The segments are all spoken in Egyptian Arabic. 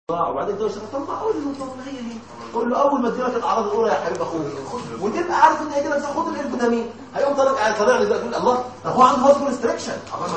صداع وبعدين تقول له طب ما اول ما هي هي قول له اول ما تجيلك الاعراض الاولى يا حبيب اخوك وتبقى عارف ان هي كده خد الارجونامين هيقوم طالع قاعد طالع لي ده يقول الله ده هو عنده هوت ريستريكشن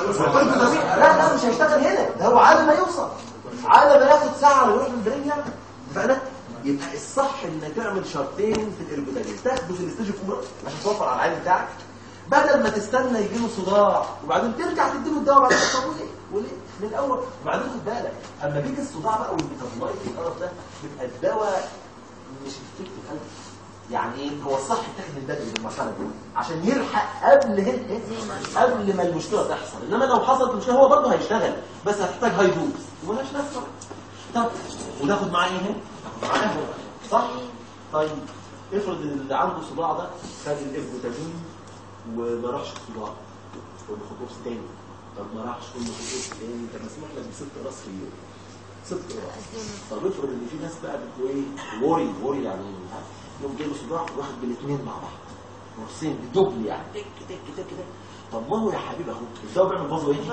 لا لا مش هيشتغل هنا ده هو على ما يوصل على ما ياخد ساعه ويروح للبرين يعني فانا يبقى الصح انك تعمل شرطين في الارجونامين تاخده في الاستيج الاولى عشان توفر على العين بتاعك بدل ما تستنى يجيله صداع وبعدين ترجع تديله الدواء بعد كده طب وليه وليه من الاول وبعدين خد بالك اما بيجي الصداع بقى والميتابولايت والقرف ده بيبقى الدواء مش افكتيف قوي يعني ايه هو الصح يتاخد من بدري بالمرحله دي عشان يلحق قبل هنا قبل ما المشكله تحصل انما لو حصلت مشكله هو برضه هيشتغل بس هتحتاج هاي دوز ومالهاش نفس طب وناخد معاه ايه هنا ناخد معاه هنا. صح طيب افرض اللي عنده صداع ده خد الافوتامين وما راحش الصداع قول له خد قرص تاني طب ما راحش قول له خد قرص تاني انت مسموح لك بست قراص في اليوم ست قراص طب افرض ان في ناس بقى بتقول ايه وري وري يعني يوم جاي له صداع واخد بالاثنين مع بعض قرصين بدبل يعني تك تك تك تك طب ما هو يا حبيب اخوك الدواء بيعمل بازو ايه؟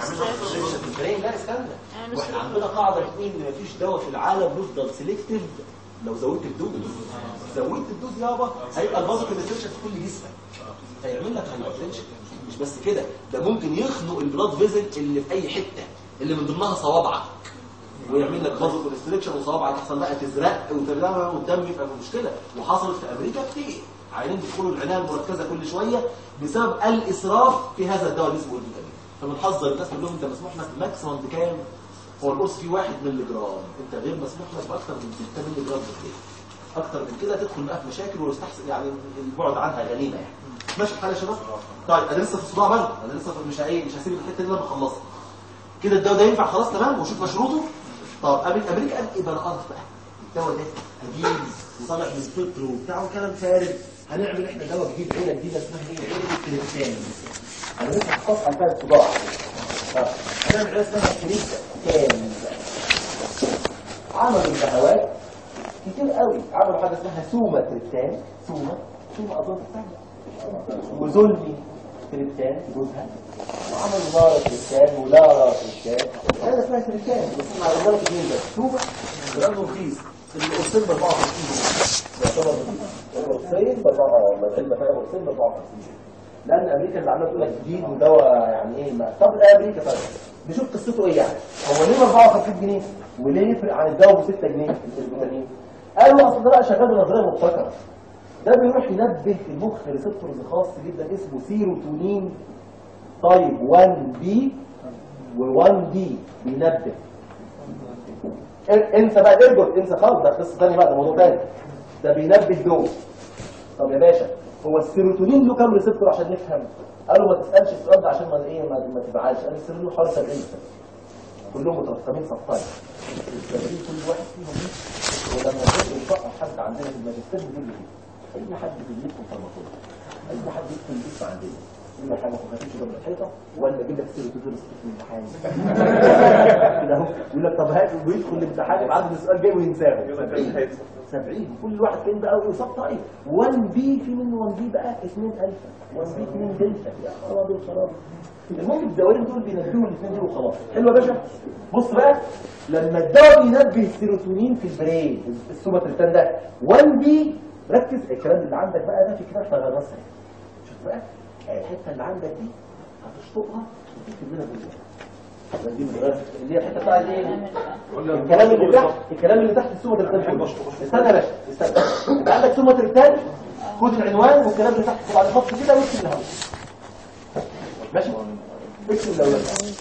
بيعمل لا استنى واحنا عندنا قاعده اثنين ان مفيش دواء في العالم يفضل سيلكتيف لو زودت الدوز زودت الدوز يابا هيبقى البازو كونستريكشن في كل جسمك هيعمل لك هايبرتنشن مش بس كده ده ممكن يخنق البلاد فيزل اللي في اي حته اللي من ضمنها صوابعك ويعمل لك بازو كونستريكشن وصوابعك يحصل بقى تزرق وتبقى والدم يبقى في مشكله وحصلت في امريكا كتير عيانين بيدخلوا العنايه المركزه كل شويه بسبب الاسراف في هذا الدواء اللي اسمه الفيتامين فبنحذر الناس نقول لهم انت مسموح لك ماكسيمم بكام؟ هو القرص فيه 1 مللي جرام انت غير مسموح لك باكثر من 6 مللي جرام في الليل اكتر من كده تدخل بقى في مشاكل ويستحسن يعني البعد عنها غنيمه يعني ماشي الحال يا شباب طيب انا لسه في الصداع برضه انا لسه في- مش ايه مش هسيب الحته دي لما اخلصها كده الدواء ده ينفع خلاص تمام وشوف مشروطه طب أمريكا امريكا قال ايه بقى بقى الدواء ده قديم وطالع من الفطر وبتاع وكلام فارغ هنعمل احنا دواء جديد عيله جديده اسمها ايه عيله التريبتان انا لسه هخصص على فيها الصداع اه هنعمل عيله اسمها تريبتان عملوا الدعوات كتير قوي عملوا حاجه اسمها سوما تريبتان سوما سوما اظن تريبتان وزلمي تريبتان جوزها وعملوا نارا تريبتان ولارا تريبتان هذا اسمها تريبتان بس احنا عملنا لك اثنين بس سوما برضه رخيص القرصين ب 54 جنيه يعتبر رخيص القرصين ب 54 العلبه فيها قرصين ب 54 جنيه لان امريكا اللي عماله تقول لك جديد ودواء يعني ايه ما طب لا امريكا طيب نشوف قصته ايه يعني هو ليه ب 54 جنيه وليه يفرق عن الدواء ب 6 جنيه الفيتامين قالوا اصل ده بقى شغال بنظريه مبتكره ده بيروح ينبه في المخ ريسبتورز خاص جدا اسمه سيروتونين طيب 1 بي و1 دي بينبه ان- انسى بقى ارجل انسى خالص ده قصه ثانيه بقى ده موضوع ثاني ده بينبه دول طب يا باشا هو السيروتونين له كام ريسبتور عشان نفهم قالوا ما تسالش السؤال ده عشان ما ايه ما, ما تزعلش قال السيروتونين له حوالي 70 سنه كلهم مترقمين سطايا السيروتونين كل واحد فيهم ولما تبقى يفقر حد عندنا في الماجستير بيقول لي اي حد في الجسم فارماكولوجي اي حد يدخل الجسم عندنا يقول لك حاجه ما تمشي جنب الحيطه ولا اجيب لك سيروتونين في الامتحان كده اهو يقول لك طب هات ويدخل الامتحان يبقى عنده السؤال جاي وينساه 70 70 كل واحد فين بقى ويصاب طيب 1 بي في منه 1 بي بقى 2 الفا 1 بي 2 دلتا يا خرابي وخرابي المهم الدوائر دول بينبهوا الاثنين دول وخلاص حلو يا باشا بص بقى لما الدواء بينبه السيروتونين في البرين السوباتريتان ده 1 بي ركز الكلام اللي عندك بقى ده في كتاب تغرسها شوف بقى الحته اللي عندك دي هتشطبها وتكتب لنا بالله دي من اللي هي الحته بتاعت ايه الكلام اللي تحت الكلام اللي تحت السومه الريتان استنى يا باشا استنى انت عندك سومه الريتان خد العنوان والكلام اللي تحت بعد خط كده واكتب الهواء ماشي اكتب الاولاد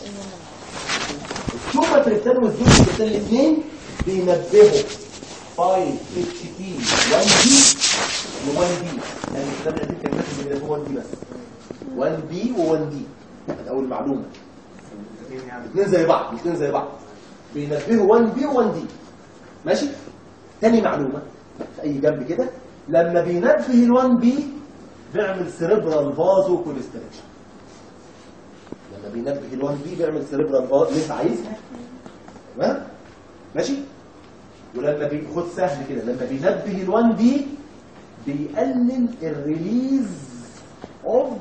السومه الريتان والزوم الريتان الاثنين بينبهوا 5 اتش تي 1 دي و1 دي يعني الكتاب اللي كان كاتب بينبهوا 1 دي بس 1 بي و1 دي اول معلومه الاثنين زي بعض الاثنين زي بعض بينبهوا 1 بي و1 دي ماشي تاني معلومه في اي جنب كده لما بينبه ال1 بي بيعمل سيريبرال فازو كونستريكشن لما بينبه ال1 بي بيعمل سيريبرال فازو اللي انت عايزها تمام ماشي ولما بيخد سهل كده لما بينبه ال1 بي بيقلل الريليز اوف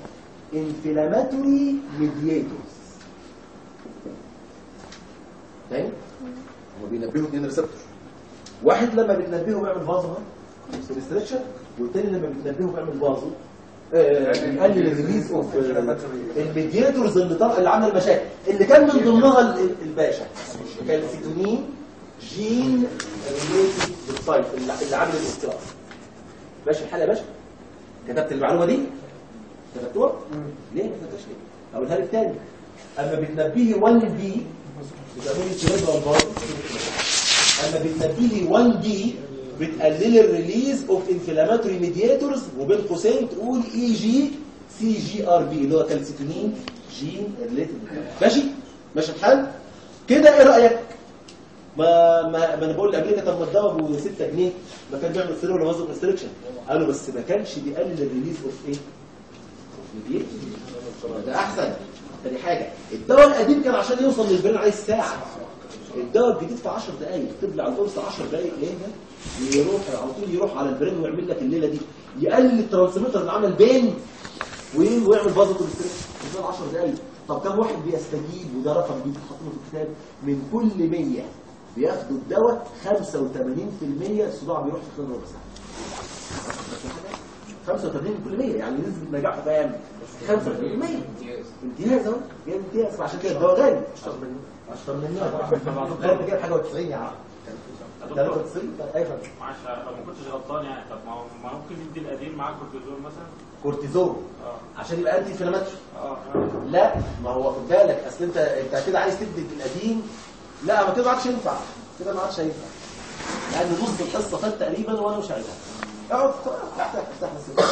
انفلاماتوري ميدياتورز تاني بينبهوا اثنين ريسبتور واحد لما بتنبهه بيعمل فازو ريستريكشن والتاني لما بتنبهه بيعمل فازو آه، بيقلل الريليز اوف الميدياتورز اللي طلع اللي عمل مشاكل اللي كان من ضمنها ال- الباشا كالسيتونين جين ريليتد بالسايت اللي اللي عامل الاختلاط ماشي الحال يا باشا كتبت المعلومه دي كتبتوها ليه ما كتبتهاش ليه اقولها لك تاني اما بتنبهي 1 بي بتعملي سيريبرال بارت اما بتنبهي 1 دي بتقللي الريليز اوف انفلاماتوري ميدياتورز وبين قوسين تقول اي جي سي جي ار بي اللي هو كالسيتونين جين ريليتد ماشي ماشي الحال كده ايه رايك ما ما ما انا بقول لامريكا طب ما الدواء ب 6 جنيه ما كان بيعمل سيرو ولا ريستريكشن قالوا بس ما كانش بيقلل الريليز اوف ايه اوف ده احسن تاني حاجه الدواء القديم كان عشان يوصل للبرين عايز ساعه الدواء الجديد في 10 دقائق تبلع القرص 10 دقائق ايه ده يروح على طول يروح على البرين ويعمل لك الليله دي يقلل الترانسميتر اللي عمل بين وين ويعمل فازو كوليسترول في 10 دقائق طب كم واحد بيستجيب وده رقم جديد حاطينه في الكتاب من كل 100 بياخدوا الدواء 85% الصداع بيروح في خلال ربع ساعه 85 من كل 100 يعني نسبه نجاحه كام 85% امتياز اهو جاي امتياز فعشان كده الدواء غالي اشطر منه اشطر منه الضرب جايب حاجه و90 يا عم 93 ايوه معلش لو ما كنتش غلطان يعني طب ما هو ما ممكن ندي القديم معاه كورتيزون مثلا كورتيزون اه عشان يبقى انتي انفلاماتوري اه لا ما هو خد بالك اصل انت انت كده عايز تدي القديم لا ما كده ما عادش ينفع كده ما عادش هينفع لان نص الحصه فات تقريبا وانا مش عايزها اقعد افتح افتح بس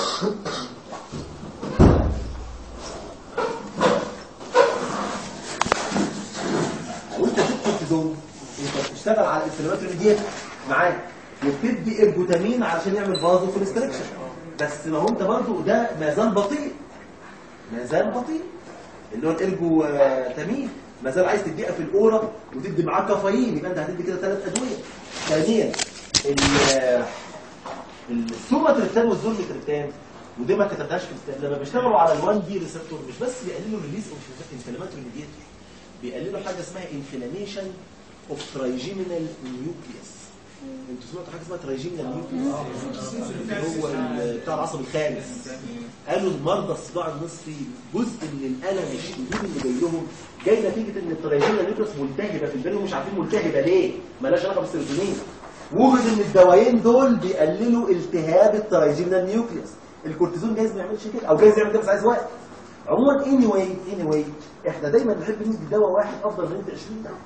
وانت بتدي كورتيزون انت بتشتغل على الانفلاماتوري ديت معاك وبتدي ارجوتامين علشان يعمل فازو كونستريكشن بس ما هو انت برضه ده ما زال بطيء ما زال بطيء اللي هو الارجو آه، تميل ما زال عايز تديها في الاورا وتدي معاه كافيين يبقى انت هتدي كده ثلاث ادويه ثانيا ال- السوماتريبتان والزولمتريبتان ودي ما كتبناش في الكتاب لما بيشتغلوا على ال1 دي ريسبتور مش بس بيقللوا الريليز اوف انفلاماتوري ميديتور بيقللوا حاجه اسمها انفلاميشن اوف ترايجيمينال نيوكليوس انتوا سمعتوا حاجه اسمها ترايجيمينال نيوكليوس اللي هو ال- بتاع العصب الخامس قالوا المرضى الصداع النصفي جزء من الالم الشديد اللي جاي لهم جاي نتيجه ان الترايجيمينال نيوكليوس ملتهبه في البين ومش عارفين ملتهبه ليه مالهاش علاقه بالسيروتونين وجد ان الدوايين دول بيقللوا التهاب الترايجيمينال نيوكليوس الكورتيزون جايز ما يعملش كده او جايز يعمل كده بس عايز وقت عموما اني واي اني واي احنا دايما بنحب ندي دواء واحد افضل من انت 20 دواء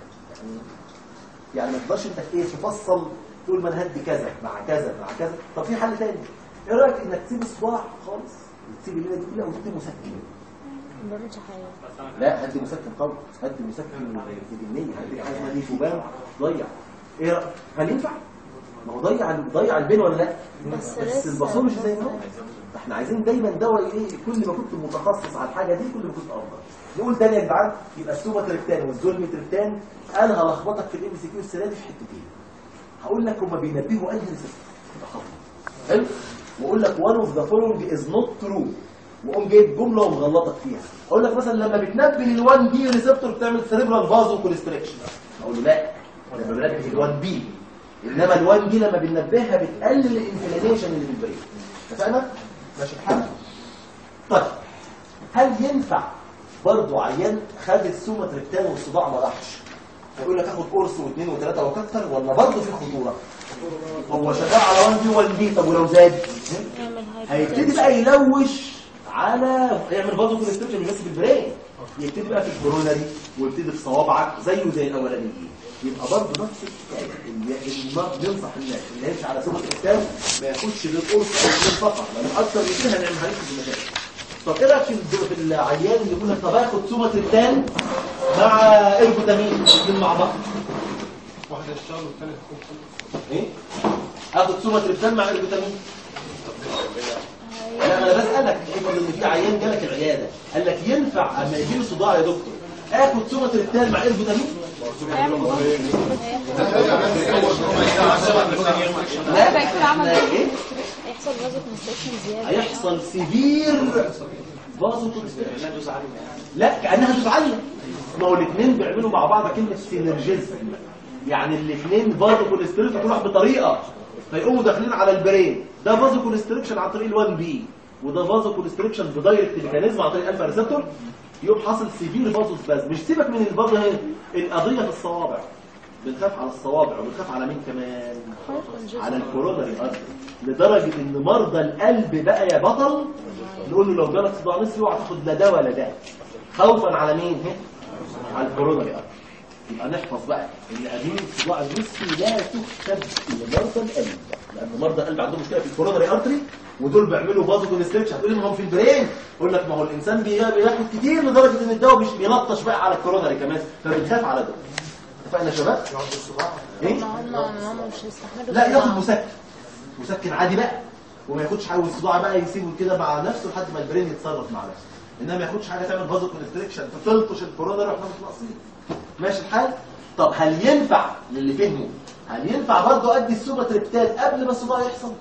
يعني ما تقدرش انت ايه تفصل تقول ما انا هدي كذا مع كذا مع كذا طب في حل تاني ايه رايك انك تسيب الصداع خالص وتسيب الليله دي كلها وتدي مسكن مبردش حياة لا هدي مسكن خالص هدي مسكن في جنيه هدي حاجه اسمها نيفوبان ضيع ايه رايك هل ينفع ما هو ضيع ضيع البين ولا لا بس بس لسه الباثولوجي زي ما هو احنا عايزين دايما دواء ايه كل ما كنت متخصص على الحاجه دي كل ما كنت افضل نقول تاني يا جدعان يبقى السوباتريبتان والزولمتريبتان انا هلخبطك في الام سي كيو السنه دي في حتتين هقول لك هما بينبهوا انهي ريسبتور حلو واقول لك one of the following is not true واقوم جايب جمله ومغلطك فيها اقول لك مثلا لما بتنبه ال1 بي ريسبتور بتعمل سيريبرال فازو كونستريكشن اقول له لا لما بنبه ال1 بي انما ال1 بي لما بننبهها بتقلل الانفلاميشن اللي في البرين اتفقنا ماشي الحال طيب هل ينفع برضه عيان خد السوماتريبتان والصداع ما راحش هيقول لك اخد قرص واثنين وثلاثه وكتر ولا برضه في خطوره هو شغال على 1 بي 1 بي طب ولو زاد يعمل هيبتدي بقى يلوش على يعمل برضه كونستريكشن مش بس في البرين يبتدي بقى في الكوروناري ويبتدي في صوابعك زيه زي الاولاني يبقى برضه نفس الحكايه اللي المرض بينصح الناس اللي يمشي على سوق الاسلام ما ياخدش غير قرص او اثنين فقط لان اكتر من كده هنعمل عليك في المشاكل طب ايه رايك في الد- في العيان اللي يقول لك طب اخد سوماتريبتان مع اربوتامين الاثنين مع بعض واحدة الشغل والثانية تكون ايه اخد سوماتريبتان مع اربوتامين لا ما انا بسالك افرض ان في عيان جالك العياده قال لك ينفع اما يجي له صداع يا دكتور اخد سوماتريبتان مع اربوتامين لا هيكون عمل لا، ايه هيحصل فازو كونستريكشن زيادة هيحصل سيفير فازو لا كانها تتعلم ما هو الاثنين بيعملوا مع بعض كلمه سينرجيزم يعني الاثنين فازو كونستريكشن كل واحد بطريقه فيقوموا داخلين على البرين ده فازو كونستريكشن عن طريق ال1 بي وده فازو كونستريكشن بدايركت ميكانيزم عن طريق الفا ريسبتور يقوم حاصل سيفير فازو سباز مش سيبك من الفازو هنا القضيه في الصوابع بنخاف على الصوابع وبنخاف على مين كمان على الكوروناري ارتري لدرجه ان مرضى القلب بقى يا بطل نقول له لو جالك صداع نصفي اوعى تاخد لا ده ولا ده خوفا على مين ها؟ على الكوروناري ارتري يبقى نحفظ بقى ان قديم الصداع النصفي لا تكتب لمرضى القلب لان مرضى القلب عندهم مشكله في الكوروناري ارتري ودول بيعملوا فازو كونستريكشن هتقول لي ما هو في البرين اقول لك ما هو الانسان بي- بياخد كتير لدرجه ان الدواء مش بيلطش بقى على الكوروناري كمان فبنخاف على ده اتفقنا يا شباب ايه ما هم ما هم مش هيستحملوا لا ياخد الصداع. مسكن مسكن عادي بقى وما ياخدش حاجه والصداع بقى يسيبه كده مع نفسه لحد ما البرين يتصرف مع نفسه انما ما ياخدش حاجه تعمل فازو كونستريكشن تلطش الكوروناري واحنا مش ناقصين ماشي الحال طب هل ينفع للي فهمه هل ينفع برضه ادي السوباتريبتال قبل ما الصداع يحصل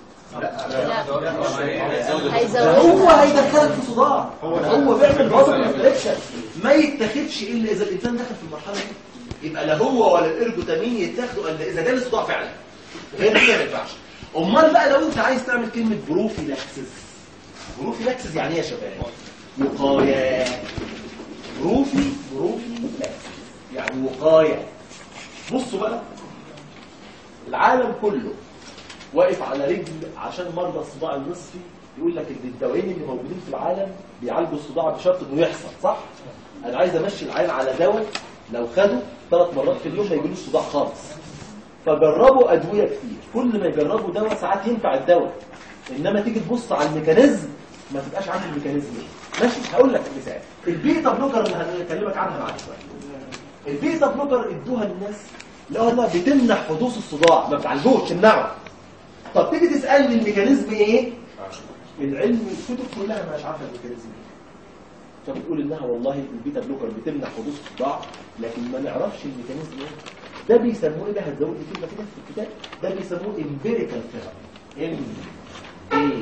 ده هيزودها هو هيدخلك في صداع هو بيعمل فازو كونستريكشن ما يتاخدش الا اذا الانسان دخل في المرحله دي يبقى لا هو ولا الارجوتامين يتاخدوا الا اذا جالي صداع فعلا غير كده ما ينفعش امال بقى لو انت عايز تعمل كلمه بروفيلاكسس بروفيلاكسس يعني ايه يا شباب وقايه بروفي بروفيلاكسس يعني وقايه بصوا بقى العالم كله واقف على رجل عشان مرضى الصداع النصفي يقول لك ان الدوايين اللي موجودين في العالم بيعالجوا الصداع بشرط انه يحصل صح انا عايز امشي العين على دواء لو خده ثلاث مرات في اليوم ما يجيلوش صداع خالص فجربوا ادويه كتير كل ما يجربوا دواء ساعات ينفع الدواء انما تيجي تبص على الميكانيزم ما تبقاش عارف الميكانيزم ايه ماشي هقول لك مثال البيتا بلوكر اللي هنكلمك عنها بعد شويه البيتا بلوكر ادوها للناس لقوا انها بتمنع حدوث الصداع ما بتعالجوش تمنعه طب تيجي تسالني الميكانيزم ايه العلم الكتب كلها مش عارفه الميكانيزم ايه فبتقول انها والله البيتا بلوكر بتمنع حدوث الصداع لكن ما نعرفش الميكانيزم ايه ده بيسموه ايه ده هتزود لي كلمه كده في الكتاب ده بيسموه امبيريكال ثيرابي ام اي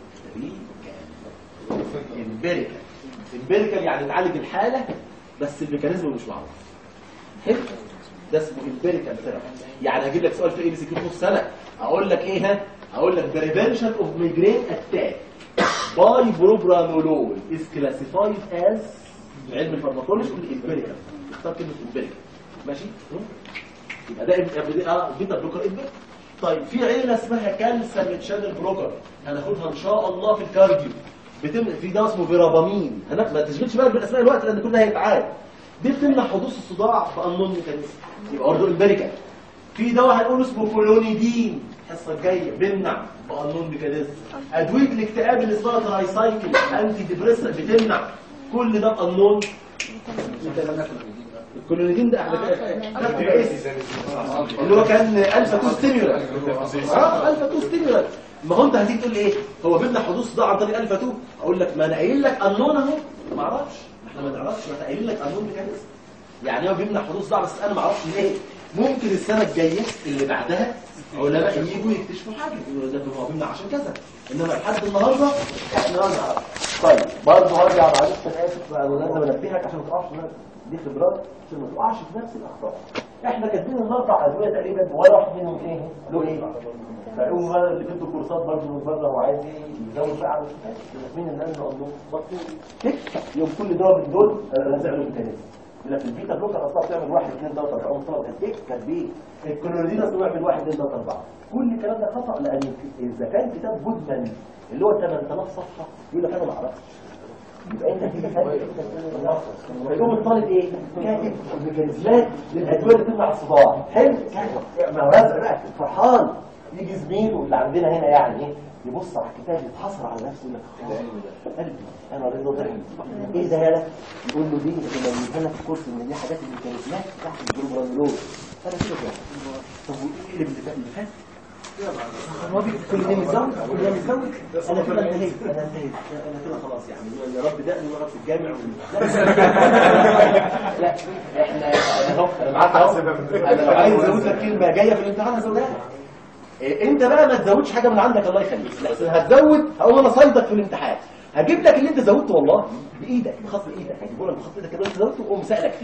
امبيريكال امبيريكال يعني نعالج الحاله بس الميكانيزم مش معروف حلو ده اسمه امبيريكال ثيرابي يعني هجيب لك سؤال في اي بي سي كيو نص سنه اقول لك ايه ها اقول لك بريفنشن اوف ميجرين اتاك باي بروبرانولول از كلاسيفايد از علم الفارماكولوجي امبيريكال اختار كلمه امبيريكال ماشي يبقى ده إم- اه بيتا بلوكر امبيريكال طيب في عيله اسمها كالسيوم شانل بلوكر هناخدها ان شاء الله في الكارديو بتم في ده اسمه فيرابامين هناك ما تشغلش بالك بالاسماء الوقت لان كل ده هيتعاد دي بتمنع حدوث الصداع بانون ميكانيزم يبقى برضه امبيريكال في دواء هنقول اسمه كولونيدين الحصه الجايه بيمنع بانون ميكانيزم ادويه الاكتئاب اللي اسمها ترايسايكل انتي ديبريسنت بتمنع كل ده بانون الكولونيدين ده احنا خدت باسم اللي هو كان الفا تو ستيمولانت اه الفا تو ستيمولانت ما هو انت هتيجي تقول لي ايه هو بيمنع حدوث صداع عن طريق الفا 2 اقول لك ما انا قايل لك انون اهو ما اعرفش احنا ما نعرفش ما قايل لك انون ميكانيزم يعني هو بيمنع حدوث صداع بس انا ما اعرفش ليه ممكن السنه الجايه اللي بعدها علماء يجوا يكتشفوا حاجه يقولوا ده هو بيمنع عشان كذا انما لحد النهارده احنا ما نعرفش طيب برضه هرجع معلش انا اسف بقى انا لازم انبهك عشان ما تقعش في نفس- دي خبرات عشان ما تقعش في نفس الاخطاء احنا كاتبين النهارده ادويه تقريبا ولا واحد منهم ايه له ايه فيقوم بقى اللي بيدوا كورسات برضه من بره وعايز يتجوز بقى على مين اللي قال له الله بطل هيك يوم كل دواء من دول رازع له ميكانيزم يقول لك البيتا بلوكر اصلا بتعمل واحد اثنين ثلاثه اربعه مصطلح كانت ايه كانت بيه الكلوريدين اصلا بيعمل واحد اثنين ثلاثه اربعه كل الكلام ده خطا لان اذا كان كتاب جودمان اللي هو 8000 صفحه يقول لك انا ما اعرفش يبقى انت كده كاتب فيقوم الطالب ايه؟ كاتب الميكانيزمات للادويه اللي تمنع الصداع حلو ما هو رازق بقى فرحان يجي زميله اللي عندنا هنا يعني ايه يبص على الكتاب يتحسر على نفسه يقول لك قلبي انا قريت له ايه ده يالا يقول له دي لما بنتكلم في الكورس ان دي حاجات الميكانيزمات تحت الجلوبرانولوج انا كده كده طب وايه اللي فات اللي فات هو بي- كل ده متزوج كل ده متزوج انا كده انتهيت انا انتهيت انا كده خلاص يعني يا رب دقني واقعد في الجامع و- لا لا احنا انا اهو انا معاك اهو انا لو عايز ازود لك كلمه جايه في الامتحان هزودها لك. إيه، انت بقى ما تزودش حاجه من عندك الله يخليك لحسن هتزود هقوم انا صيدك في الامتحان هجيب لك اللي انت زودته والله بايدك بخط ايدك هجيبه لك بخط ايدك كده انت زودته واقوم سالك فيه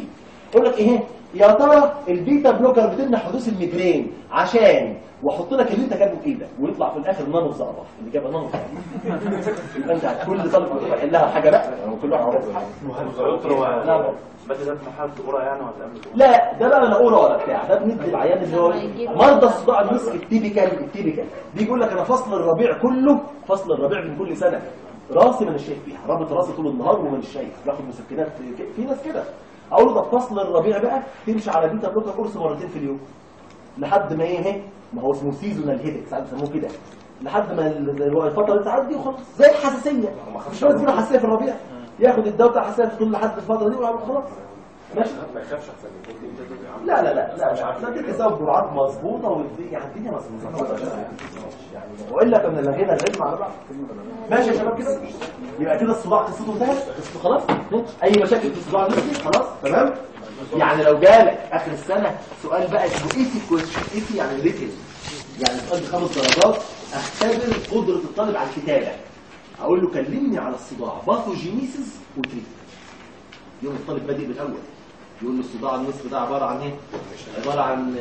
يقول لك ايه يا ترى البيتا بلوكر بتمنع حدوث الميجرين عشان واحط لك اللي انت كاتبه بايدك ويطلع في الاخر نانو زربه اللي جابها نانو يبقى انت كل طالب يحلها حاجه بقى يعني كل واحد عارف حاجه لا بقى. بدل ده في محل قرى يعني ولا قبل لا ده بقى لا اورا ولا بتاع ده بندي العيان اللي هو مرضى الصداع المسك التيبيكال التيبيكال بيجي يقول لك انا فصل الربيع كله فصل الربيع من كل سنه راسي ما انا شايف فيها رابط راسي طول النهار وما انا شايف باخد مسكنات في- في ناس كده اقول له ده في فصل الربيع بقى تمشي على بيتا بلوكر قرص مرتين في اليوم لحد ما ايه اهي ما هو اسمه سيزونال هيدك ساعات بيسموه كده لحد ما ال- الفتره اللي تعدي وخلاص زي الحساسيه مش لازم يجيله حساسيه في الربيع ياخد الدواء بتاع الحساسيه في طول لحد الفتره دي وخلاص ماشي ما يخافش احسن يكون انت تدري عنه لا لا لا لا مش عارف لا سبب جرعات مظبوطه والدنيا يعني الدنيا مظبوطه يعني والا كنا لغينا العلم على بعض ماشي يا شباب كده يبقى كده الصداع قصته انتهت قصته خلاص اي مشاكل في الصداع نفسي خلاص تمام يعني لو جالك اخر السنه سؤال بقى اسمه ايسي كويشن ايسي يعني ريتن يعني سؤال بخمس درجات اختبر قدره الطالب على الكتابه اقول له كلمني على الصداع باثوجينيسيس وتريت يوم الطالب بادئ بالاول يقول له الصداع النصف ده عباره عن ايه عباره عن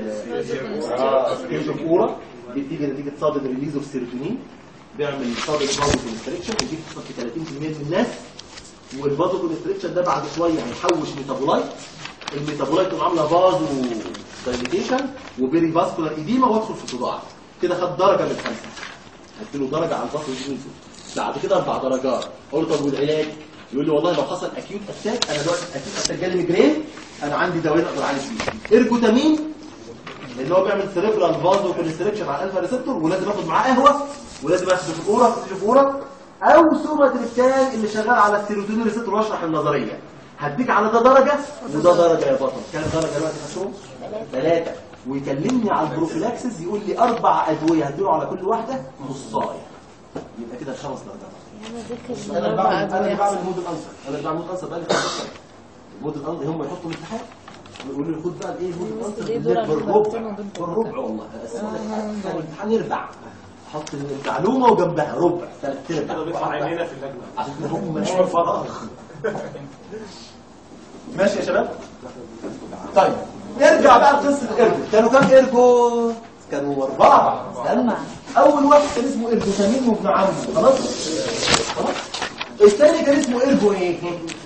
اه كورة بتيجي نتيجه صادم ريليز اوف سيروتونين بيعمل صادم باوز كونستريكشن ودي بتحصل في 30% من الناس والبازو كونستريكشن ده بعد شويه هيحوش ميتابولايت الميتابولايت تقوم عامله بازو دايليتيشن وبيري فاسكولار ايديما وادخل في صداع كده خد درجه من خمسه هديله درجه على الباسو جينيسيس بعد كده اربع درجات اقول له طب والعلاج يقول لي والله لو حصل اكيوت اتاك انا دلوقتي اكيوت اتاك جالي ميجرين انا عندي دواء اقدر اعالج بيه ارجوتامين لان هو بيعمل سيريبرال فازو كونستريكشن على الالفا ريسبتور ولازم اخد معاه قهوه ولازم اخد في الاورا في الاورا او سوماتريبتان اللي شغال على السيروتونين ريسبتور واشرح النظريه هديك على ده درجه وده درجه يا بطل كام درجه دلوقتي خدتهم ثلاثه ويكلمني على البروفيلاكسس يقول لي اربع ادويه هديله على كل واحده نصايه يبقى كده خمس درجات انا ذكر انا اللي الاربع بعمل انا اللي ادويه بعمل مود الانسر انا اللي بعمل مود الانسر بقى لي 15 سنه مود الانسر هم يحطوا الامتحان ويقولوا لي خد بقى الايه مود الانسر ليه بالذات دول بالربع بيبطلوا ضد بالربع والله اقسمها لك كان الامتحان يربع احط المعلومه وجنبها ربع ثلاث كده ارباع بيطلع عينينا في اللجنه عشان هم مش فراغ ماشي يا شباب طيب نرجع بقى لقصه الارجو كانوا كام ارجو كانوا اربعه استنى اول واحد كان اسمه ارجوتامين وابن عمه خلاص خلاص الثاني كان اسمه ارجو ايه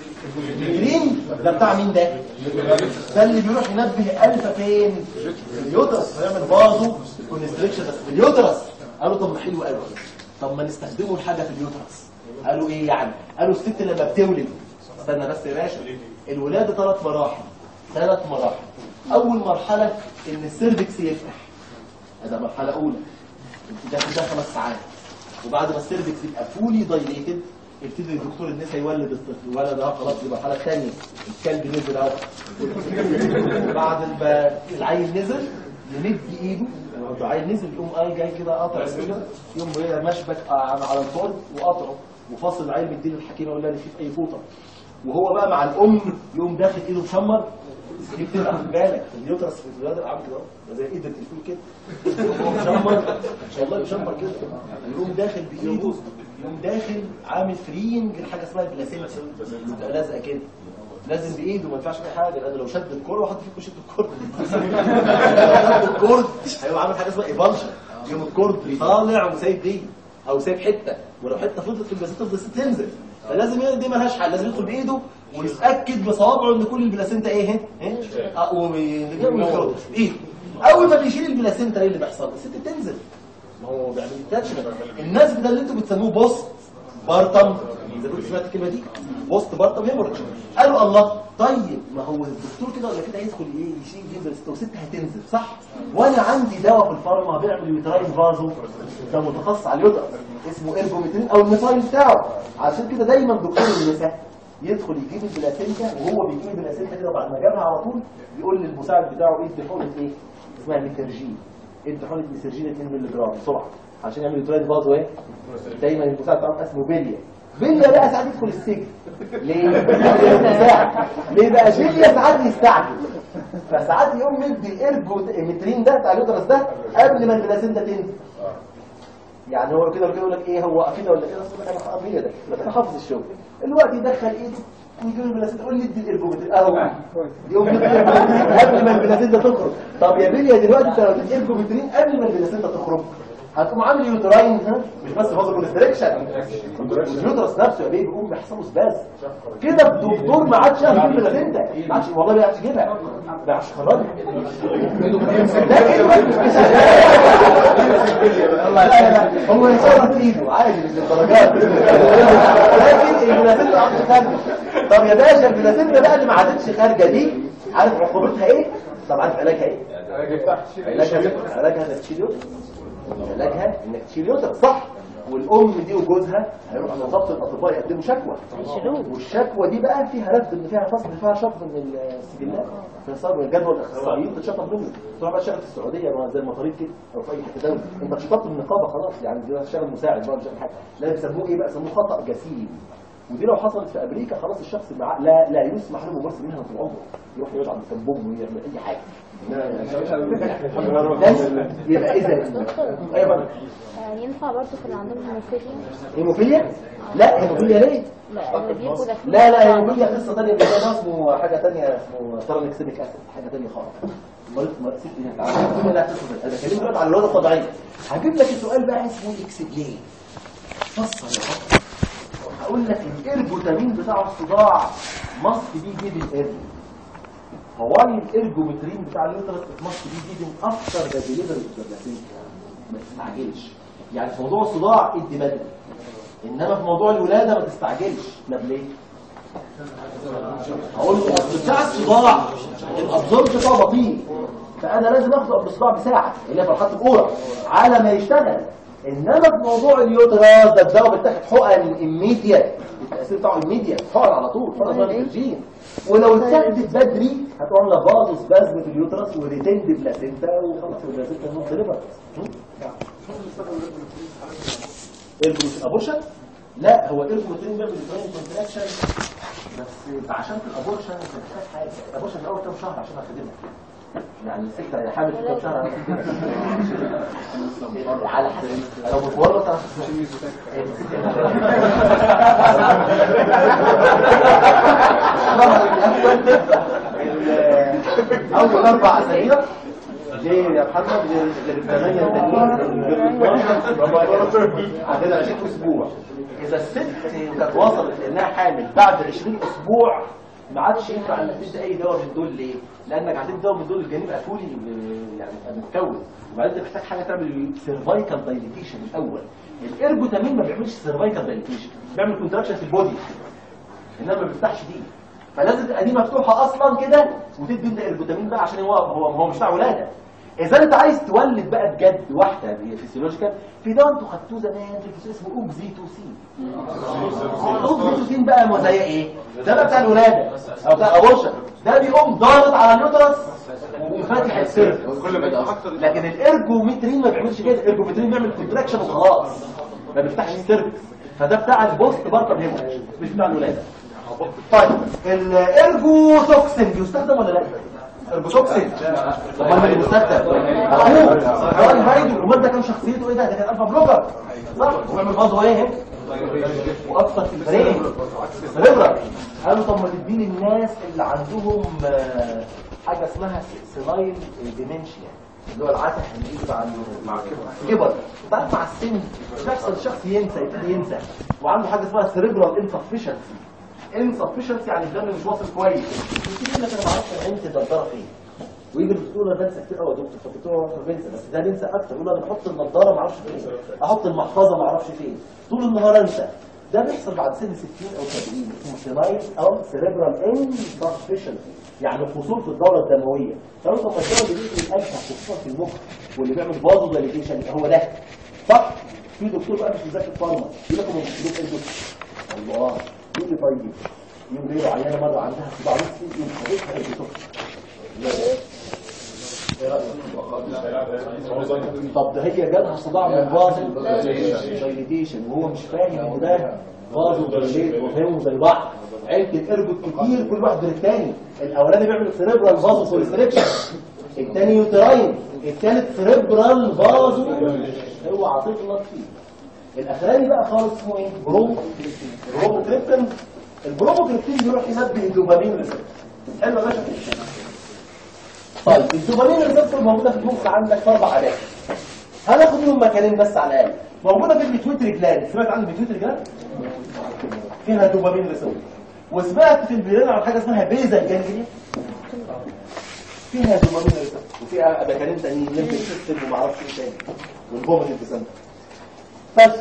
جرين ده بتاع مين ده ده اللي بيروح ينبه الفا فين في اليوترس هيعمل بازو كونستريكشن بس في اليوترس قالوا طب ما حلو قوي طب ما نستخدمه لحاجه في اليوترس قالوا ايه يعني قالوا الست لما بتولد استنى بس يا باشا الولاده ثلاث مراحل ثلاث مراحل اول مرحله ان السيرفكس يفتح هذا مرحله اولى ده ده خمس ساعات وبعد ما السيرفكس يبقى فولي دايليتد يبتدي الدكتور النساء يولد الطفل ولد ده خلاص دي المرحله الثانيه الكلب نزل اهو بعد ما العيل نزل يمد ايده لو العيل نزل يقوم قايل جاي كده قاطع كده يقوم جاي مشبك على الفرن وقاطعه وفاصل العيل مديله الحكيمه يقول لها شوف اي فوطه وهو بقى مع الام يقوم داخل ايده مشمر دي بتبقى خد بالك اليوترس في الولاده عامل كده اهو زي ايد التليفون كده هو مشمر ان شاء الله مشمر كده يقوم داخل بايده يقوم داخل عامل فرينج لحاجه اسمها البلاسينتا يبقى لازقه كده لازم بايده ما ينفعش اي حاجه لان لو شد الكوره وحط فيكم شد الكوره لو شد الكورد هيبقى عامل حاجه اسمها ايفالشن يوم الكورد طالع وسايب دي او سايب حته ولو حته فضلت في البلاسينتا تفضل تنزل فلازم دي مالهاش حل لازم يدخل بايده ويتاكد بصوابعه ان كل البلاسينتا ايه ايه اه ويخرج ايده اول ما بيشيل البلاسينتا ايه اللي بيحصل الست بتنزل ما هو بيعمل اتاتشمنت الناس ده اللي انتوا بتسموه بوست بارتم اذا كنت سمعت الكلمه دي بوست بارتم هيموريدج قالوا الله طيب ما هو الدكتور كده ولا كده هيدخل ايه يشيل جدا ست وست هتنزل صح وانا عندي دواء في الفارما بيعمل يوتراين فازو ده متخصص على اليوتر اسمه ايرجوميترين او الميثايل بتاعه عشان كده دايما دكتور النساء يدخل يجيب البلاسينتا وهو بيجيب البلاسينتا كده بعد ما جابها على طول يقول للمساعد بتاعه ايه حقنه ايه اسمها ميترجين ادي حقنه ميترجين 2 مللي جرام بسرعه عشان يعمل يوتراين فازو ايه دايما المساعد بتاعه اسمه بيليا بيليا بقى ساعات يدخل السجن ليه؟ المساعد ليه بقى بيليا ساعات يستعجل فساعات يقوم مدي ارجو مترين ده بتاع اليوترس ده قبل ما البلاسينتا تنزل يعني هو كده ولا كده يقول لك ايه هو كده ولا كده اصل انا حافظ ده انا حافظ الشغل الوقت يدخل ايده ويجيب البلاسينتا يقول لي ادي الارجومترين اهو يقوم يدي الارجومترين قبل ما البلاسينتا تخرج طب يا بيليا دلوقتي انت لو تدي الارجومترين قبل ما البلاسينتا تخرج هتقوم عامل يوتراين ها مش بس فازو كونستريكشن اليوترس نفسه يا بيه بيقوم بيحصل له سباز كده الدكتور ما عادش يعرف يجيب البلاسينتا ما عادش والله ما عادش يجيبها ما عادش خرجها لا لا لا هو يصرف ايده عادي مش للدرجات لكن البلاسينتا عادش خارجه طب يا باشا البلاسينتا بقى اللي ما عادتش خارجه دي عارف عقوبتها ايه؟ طب عارف علاجها ايه؟ علاجها علاجها انك تشيل يوتر علاجها انك تشيل يوتر صح والام دي وجوزها هيروحوا لضبط الاطباء يقدموا شكوى والشكوى دي بقى فيها رفض ان فيها فصل فيها شطب من السجلات فصار الجدول الاخصائيين تتشطب منه تروح بقى تشتغل في السعوديه ما زي المطاريد كده او في اي حته دولي انت اتشطبت من النقابه خلاص يعني دي شغل مساعد بقى مش عارف حاجه لا بيسموه ايه بقى يسموه خطا جسيم ودي لو حصلت في امريكا خلاص الشخص معاه لا لا يسمح له ممارسه منها طول عمره يروح يقعد عند كبوم ويعمل اي حاجه بس يبقى اذا ايوه آه، ينفع برضه في اللي عندهم هيموفيليا هيموفيليا لا هيموفيليا ليه لا اللي بيبقوا داخلين لا لا هيموفيليا قصه ثانيه ده اسمه حاجه ثانيه اسمه ترانكسيميك اسيد حاجه ثانيه خالص مريض مريض ست دي لا تقصد انا بكلمك دلوقتي على الولاده الطبيعيه هجيب لك السؤال بقى اسمه اكسبلين فصل يا بطل هقول لك الارجوتامين بتاع الصداع مصر بي جيفن ايرجو حوالي الارجومترين بتاع اليوترس مصر بي جيفن اكتر ده ديليفري اوبزرفاتيف ما تستعجلش يعني في موضوع الصداع ادي بدري انما في موضوع الولاده ما تستعجلش لا ليه هقول له اصل بتاع الصداع الابزورب بتاعه بطيء فانا لازم اخده قبل الصداع بساعه اللي هي فرحات الاورا على ما يشتغل انما في موضوع اليوتراس ده الدواء بيتاخد حقن اميديت التاثير بتاعه اميديت حقن على طول حقن اسمها الجين ولو اتاخدت بدري هتقوم لها فازو سبازم في اليوتراس وريتند بلاسينتا وخلاص البلاسينتا نوت ديليفر البروش ابورشن لا هو البروتين بيعمل برين كونتراكشن بس عشان في الابورشن انت محتاج حاجه الابورشن اول كام شهر عشان اخدمها يعني الست حامل في كام شهر على ست على حسب لو بتورط على اول اربع اسابيع ليه يا محمد غير الثمانية التانيين عندنا 20 اسبوع اذا الست كانت وصلت لانها حامل بعد 20 اسبوع ما عادش ينفع انك تدي اي دواء من دول ليه؟ لانك هتدي دواء من دول الجنين بقى فولي يعني متكون وبعدين انت محتاج حاجه تعمل سيرفايكال دايليتيشن الاول الارجوتامين ما بيعملش سيرفايكال دايليتيشن بيعمل كونتراكشن في البودي انما ما بيفتحش دي فلازم تبقى دي مفتوحه اصلا كده وتدي انت الارجوتامين بقى عشان هو هو هو مش بتاع ولاده اذا انت عايز تولد بقى بجد واحده هي فيسيولوجيكال في دواء انتوا خدتوه زمان في الفيسيولوجي اسمه اوكزيتوسين الاوكزيتوسين بقى ما زي ايه ده بقى بتاع الولاده او بتاع الابورشن ده بيقوم ضاغط على اليوترس وفاتح السيرف لكن الارجومترين ما بيعملش كده الارجومترين بيعمل كونتراكشن وخلاص ما بيفتحش السيرف فده بتاع البوست بارتر هيموريج مش بتاع الولاده طيب الارجو توكسين بيستخدم ولا لا ارجوتوكسين امال اللي بيستخدم اخوه هو الهايد الامال ده كان شخصيته ايه ده ده كان الفا بلوكر صح وبيعمل بازو ايه واكثر في البرين سيريبرال قالوا طب ما تديني الناس اللي عندهم آه، حاجه اسمها سينايل ديمنشيا اللي هو العته اللي بيجي مع مع كبر بعد مع السن بيحصل الشخص ينسى يبتدي ينسى وعنده حاجه اسمها سيريبرال انسفشنسي انسفشنسي يعني الدم مش واصل كويس يبتدي لك انا ما اعرفش عينتي النضاره فين ويجي الدكتور انا بنسى كتير قوي يا دكتور فالدكتور هو بنسى بس ده بنسى اكتر يقول انا بحط النضاره ما اعرفش فين احط المحفظه ما اعرفش فين طول النهار انسى ده بيحصل بعد سن 60 او 70 اسمه سينايل او سيريبرال انسفشنسي يعني قصور في الدوره الدمويه فلو طب ما الدواء اللي بيجي الاشهر خصوصا في المخ واللي بيعمل بازو دايليتيشن هو ده صح في دكتور بقى مش مذاكر فارما يقول لك هم بيكتبوا ايه دكتور الله يقول لي طيب يوم جاي عيانه مره عندها صداع نفسي يوم حضرتها الدكتور طب ده هي جالها صداع من فازو دايليتيشن وهو مش فاهم ان ده فازو دايليت وفاهمهم زي بعض عيلة ارجوت كتير كل واحد غير الثاني الاولاني بيعمل سيريبرال فازو كونستريكشن الثاني يوتراين الثالث سيريبرال فازو هو عاطف لك فيه الاخراني بقى خالص اسمه ايه بروم بروم تريبتن البروموكريبتين بيروح ينبه الدوبامين ريسبتور حلو يا باشا طيب الدوبامين ريسبتور موجوده في المخ عندك في اربع اماكن هناخد منهم مكانين بس على الاقل موجوده في البيتويتري جلاند سمعت عن البيتويتري جلاند فيها دوبامين ريسبتور وسمعت في البرين عن حاجه اسمها بيزا جانجليا فيها دوبامين ريسبتور وفيها مكانين تانيين ليمبك سيستم وما اعرفش ايه تاني والبومن الجسم بس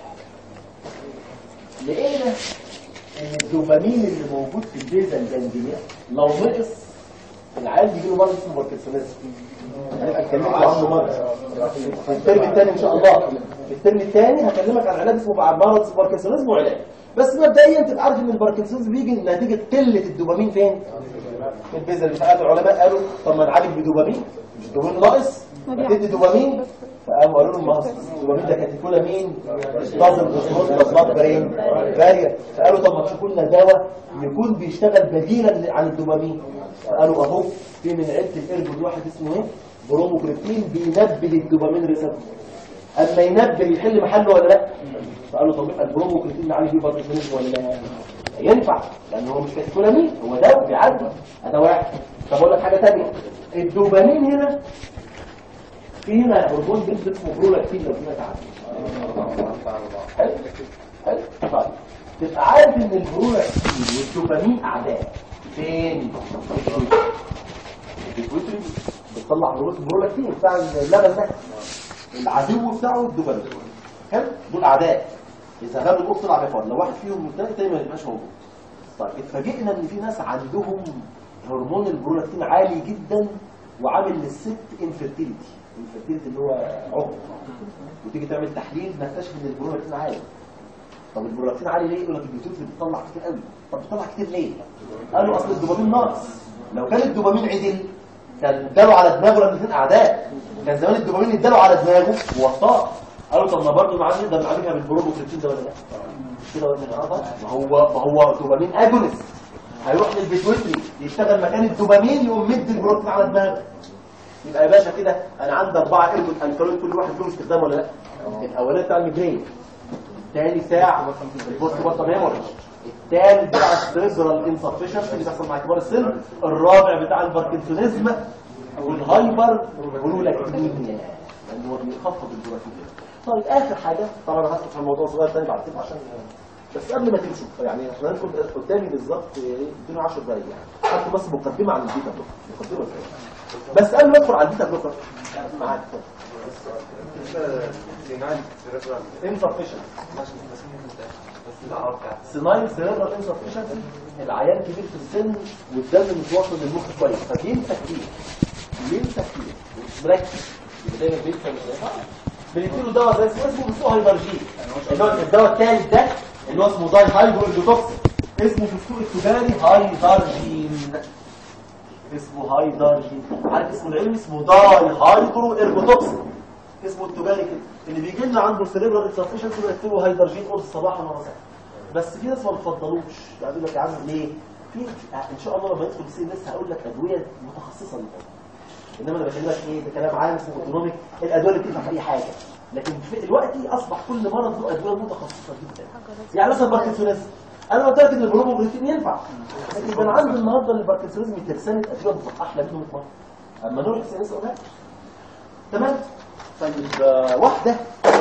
لقينا ان الدوبامين اللي موجود في البيزا الجانجليا لو نقص العيال بيجي له مرض اسمه باركنسونيزم هنبقى نكلمكم عنه مره في الترم الثاني ان شاء الله في الترم الثاني هكلمك عن علاج اسمه مرض اسمه باركنسونيزم وعلاج بس مبدئيا تبقى عارف ان الباركنسونيزم بيجي نتيجه قله الدوبامين فين؟ في البيزا اللي ساعات العلماء قالوا طب ما نعالج بدوبامين مش الدوبامين ناقص هتدي دوبامين فقاموا قالوا لهم ما هو الدوبامين ده كاتيكولامين لازم بصمت بصمات برين بارير فقالوا طب ما تشوفوا لنا دواء يكون بيشتغل بديلا عن الدوبامين فقالوا اهو في من عده الارجل واحد اسمه ايه بروموكريبتين بينبه الدوبامين ريسبتور اما ينبه يحل محله ولا لا فقالوا طب يبقى البروموكريبتين اللي عليه بيبقى ولا لا ينفع لان هو مش كاتيكولامين هو دواء بيعالج هذا واحد طب اقول لك حاجه ثانيه الدوبامين هنا في هنا هرمون بنت اسمه برولاكتين لو فيها تعب حلو حلو طيب تبقى عارف ان البرولاكتين والدوبامين اعداء فين البيتويتري بتطلع برولاكتين بتاع اللبن ده العدو بتاعه الدوبامين حلو دول اعداء اذا غابوا القط طلع بيفر لو واحد فيهم من الثاني الثاني ما يبقاش موجود طيب اتفاجئنا ان في ناس عندهم هرمون البرولاكتين عالي جدا وعامل للست انفيرتيليتي الانفيرتيليتي اللي هو عقم وتيجي تعمل تحليل نكتشف ان البرولاكتين عالي طب البرولاكتين عالي ليه يقول لك البيوتوفيل بتطلع كتير قوي طب بتطلع كتير ليه قالوا اصل الدوبامين ناقص لو كان الدوبامين عدل كان اداله على دماغه لما الاثنين اعداء كان زمان الدوبامين اداله على دماغه ووطاه قالوا طب ما برضه معاه نقدر نعالجها بالبروموكريبتين ده ولا لا مش كده ولا لا ما هو ما هو دوبامين اجونست هيروح للبيتويتري يشتغل مكان الدوبامين يقوم مد البروتين على دماغه يبقى يا باشا كده انا عندي اربعه ارجل الكالوري كل واحد له استخدام ولا لا الاولاني بتاع الميجرين الثاني ساعه البوست بارتم هيموريج الثالث بتاع السيربرال انسفشنس اللي بيحصل مع كبار السن الرابع بتاع الباركنسونيزم والهايبر برولاكتينيا لان هو بيخفض البرولاكتين طيب اخر حاجه طبعا انا هسكت في الموضوع صغير تاني بعد كده عشان بس قبل ما تمشوا يعني عشان هنكون قدامي بالظبط اديني 10 دقايق يعني حتى بس مقدمه عن البيتا بلوكر مقدمه ازاي بس قبل ما ادخل على البيتا بلوكر معاك انسفشنت سينايل سيريبرال انسفشنسي العيان كبير في السن والدم مش واصل للمخ كويس فبينسى كتير بينسى كتير مش مركز يبقى دايما بينسى مش بنديله دواء زي اسمه اسمه بيسوه هايبرجين اللي هو الدواء الثالث ده اللي هو اسمه داي هايبر اندوتوكسين اسمه في السوق التجاري هايدرجين اسمه هايدرجين عارف اسمه العلمي اسمه داي هايدرو ارجوتوكسين اسمه التجاري كده اللي بيجي لنا عنده سيريبرال انسفشنسي بيكتبوا هايدرجين قرص صباحا ومساء بس في ناس ما بتفضلوش يقول لك يا عم ليه في ان شاء الله لما يدخل السي لسه هقول لك ادويه متخصصه للكلام انما انا بكلمك ايه ده كلام عام اسمه اوتونوميك الادويه اللي بتنفع في اي حاجه لكن في دلوقتي اصبح كل مرض له ادويه متخصصه جدا يعني مثلا باركنسونيزم انا قلت لك ان البروموجريتين ينفع لكن يبقى عندي النهارده اللي باركنسونيزم ترسانه ادويه احلى منه 100 مره اما نروح السينس اقولها تمام طيب آه، واحده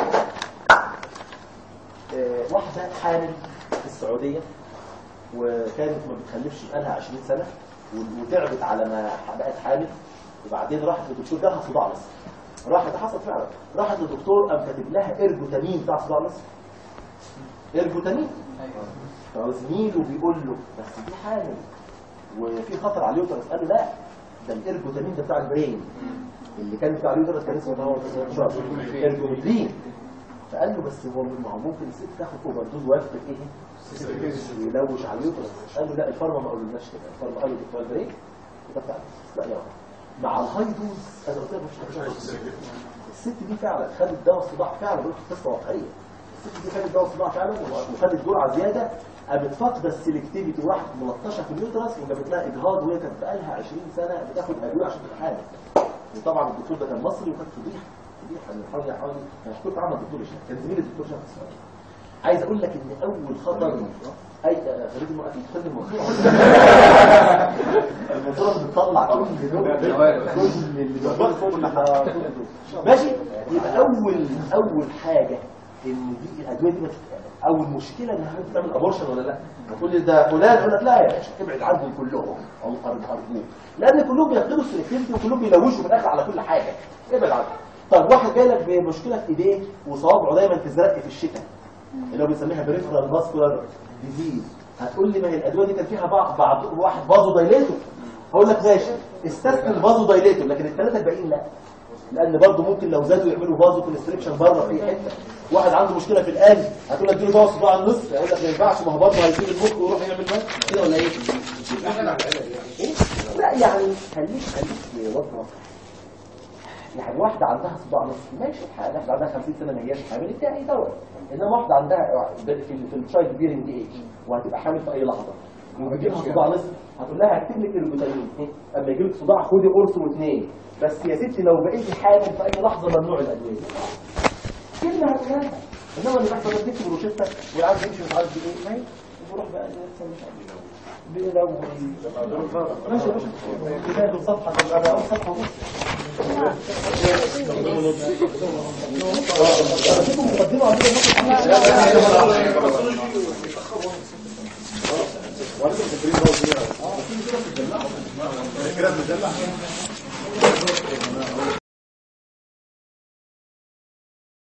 آه، واحده حامل في السعوديه وكانت ما بتخلفش بقالها 20 سنه وتعبت على ما بقت حامل وبعدين راحت للدكتور جالها صداع نصف راحت حصل فعلا راحت للدكتور قام كاتب لها ارجوتامين بتاع صداع نصف ارجوتامين فزميله بيقول له بس دي حامل وفي خطر على اليوترس قال له لا ده الارجوتامين ده بتاع البرين اللي كان بتاع اليوترس كان اسمه هو ارجومترين فقال له بس هو ما هو ممكن الست تاخد اوفر دوز ويفقد ايه يلوش على اليوترس قال له لا الفارما ما قالولناش كده الفارما قالوا بتوع البرين ده بتاع لا يا واحد. مع الهاي دوز انا قلت لك مش حاجه الست دي فعلا خدت دواء الصداع فعلا بقول لك قصه واقعيه الست دي خدت دواء الصداع فعلا وخدت جرعه زياده قامت فاقده السلكتيفيتي وراحت ملطشه في اليوترس وجابت لها اجهاض وهي كانت بقالها 20 سنه بتاخد ادويه عشان تتحامل وطبعا الدكتور ده كان مصري وكانت فضيحه فضيحه من حوالي حوالي انا كنت عامل الدكتور هشام كان زميل الدكتور هشام في السعوديه عايز اقول لك ان اول خطر اي خليك الم- اكيد خليك المنصوره المنصوره بتطلع كل دول كل اللي بيحصل كل حاجه ماشي يبقى اول اول حاجه ان دي الادويه دي ما تت- اول مشكله انها ممكن تعمل ابورشن ولا لا تقول لي ده فلان يقول لك لا يا باشا ابعد عنهم كلهم الله ارجوك لان كلهم بياخدوا السلكتيفيتي وكلهم بيلوشوا في الاخر على كل حاجه ابعد عنهم طب واحد جاي لك بمشكله في ايديه وصوابعه دايما تزرق في الشتاء اللي هو بنسميها بريفرال فاسكولار ديزيز هتقول لي ما هي الادويه دي كان فيها بعض بعض واحد بازو دايليتور هقول لك ماشي استثنى البازو دايليتور لكن الثلاثه الباقيين لا لان برضه ممكن لو زادوا يعملوا بازو كونستريكشن بره في أي حته واحد عنده مشكله في القلب هتقول لك دي دواء صداع النصف هيقول لك ما ينفعش ما هو برضه هيسيب المخ ويروح يعمل بس كده ولا ايه؟ إيه؟ لا يعني خليك خليك وضع يعني واحدة عندها صداع نصف ماشي الحال واحدة عندها 50 سنة ما هياش حامل التاني دواء انما واحدة عندها في في الشايلد بيرنج ايج وهتبقى حامل في اي لحظة وبيجي لها صداع نصف هتقول لها هكتب لك الفيتامين اما يجي لك صداع خدي قرص واثنين بس يا ستي لو بقيتي حامل في اي لحظة ممنوع الادوية كلمة هتقولها لها. انما اللي بيحصل ده تكتب روشتة والعيال يمشي مش عارف بايه ما هي بروح بقى يحصل مش عارف بلو ماشي يا باشا بداية الصفحة تبقى أول صفحة ونص مقدمة عندنا كده بنزلع